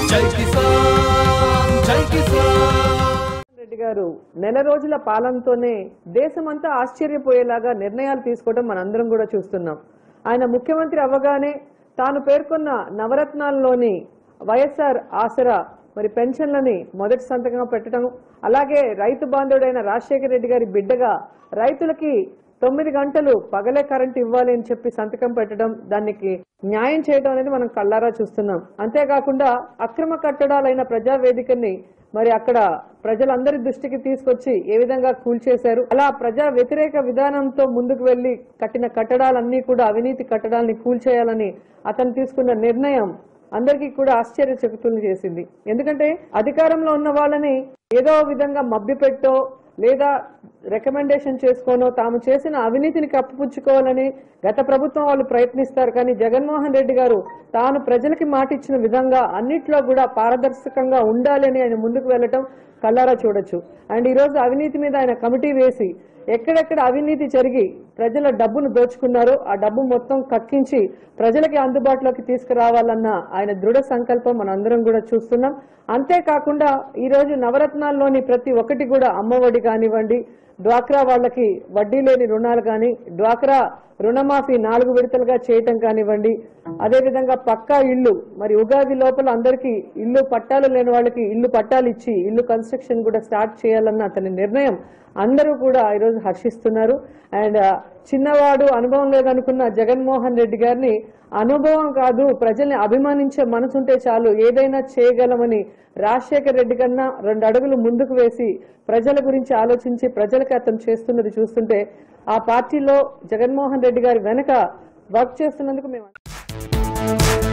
జై కిసాన్ జై కిసాన్ రెడ్డి గారు నెల రోజుల పాలనతోనే దేశమంతా ఆశ్చర్యపోయేలాగా నిర్ణయాలు తీసుకోవడం మనందరం కూడా చూస్తున్నాం ఆయన ముఖ్యమంత్రి అవ్వగానే తాను పేర్కొన్న నవరత్నాల్లోని వైఎస్ఆర్ ఆసరా మరి పెన్షన్లని మొదటి సంతకంగా పెట్టడం అలాగే రైతు బాంధవుడైన రాజశేఖర రెడ్డి గారి బిడ్డగా రైతులకి తొమ్మిది గంటలు పగలే కరెంట్ ఇవ్వాలి అని చెప్పి సంతకం పెట్టడం దానికి న్యాయం చేయడం అనేది మనం కళ్ళారా చూస్తున్నాం అంతేకాకుండా అక్రమ కట్టడాలైన ప్రజావేదికని మరి అక్కడ ప్రజలందరి దృష్టికి తీసుకొచ్చి ఏ విధంగా కూల్చేశారు అలా ప్రజా వ్యతిరేక విధానంతో ముందుకు వెళ్లి కట్టిన కట్టడాలన్నీ కూడా అవినీతి కట్టడాలని కూల్చేయాలని అతను తీసుకున్న నిర్ణయం అందరికీ కూడా ఆశ్చర్యచకితులు చేసింది ఎందుకంటే అధికారంలో ఉన్న వాళ్ళని ఏదో విధంగా మభ్యపెట్టో లేదా రికమెండేషన్ చేసుకోనో తాము చేసిన అవినీతిని కప్పిపుచ్చుకోవాలని గత ప్రభుత్వం వాళ్ళు ప్రయత్నిస్తారు కానీ జగన్మోహన్ రెడ్డి గారు తాను ప్రజలకి మాట ఇచ్చిన విధంగా అన్నిట్లో కూడా పారదర్శకంగా ఉండాలని ఆయన ముందుకు వెళ్ళటం కల్లారా చూడొచ్చు అండ్ ఈ రోజు అవినీతి మీద ఆయన కమిటీ వేసి ఎక్కడెక్కడ అవినీతి జరిగి ప్రజల డబ్బును దోచుకున్నారో ఆ డబ్బు మొత్తం కక్కించి ప్రజలకి అందుబాటులోకి తీసుకురావాలన్న ఆయన దృఢ సంకల్పం మనందరం కూడా చూస్తున్నాం అంతేకాకుండా ఈ రోజు నవరత్నాల్లోని ప్రతి ఒక్కటి కూడా అమ్మఒడి కానివ్వండి డ్వాక్రా వాళ్ళకి వడ్డీ లేని రుణాలు కానీ డ్వాక్రా రుణమాఫీ నాలుగు విడతలుగా చేయటం కానివ్వండి అదేవిధంగా పక్కా ఇల్లు మరి ఉగాది లోపల అందరికీ ఇల్లు పట్టాలు లేని వాళ్ళకి ఇల్లు పట్టాలు ఇచ్చి ఇల్లు కన్స్ట్రక్షన్ కూడా స్టార్ట్ చేయాలన్న అతని నిర్ణయం అందరూ కూడా ఈరోజు హర్షిస్తున్నారు అండ్ చిన్నవాడు అనుభవం లేదనుకున్న జగన్మోహన్ రెడ్డి గారిని అనుభవం కాదు ప్రజల్ని అభిమానించే మనసుంటే చాలు ఏదైనా చేయగలమని రాజశేఖర్ రెడ్డి కన్నా రెండు అడుగులు ముందుకు వేసి ప్రజల గురించి ఆలోచించి ప్రజలకి అతను చేస్తున్నది చూస్తుంటే ఆ పార్టీలో జగన్మోహన్ రెడ్డి గారి వెనక వర్క్ చేస్తున్నందుకు మేము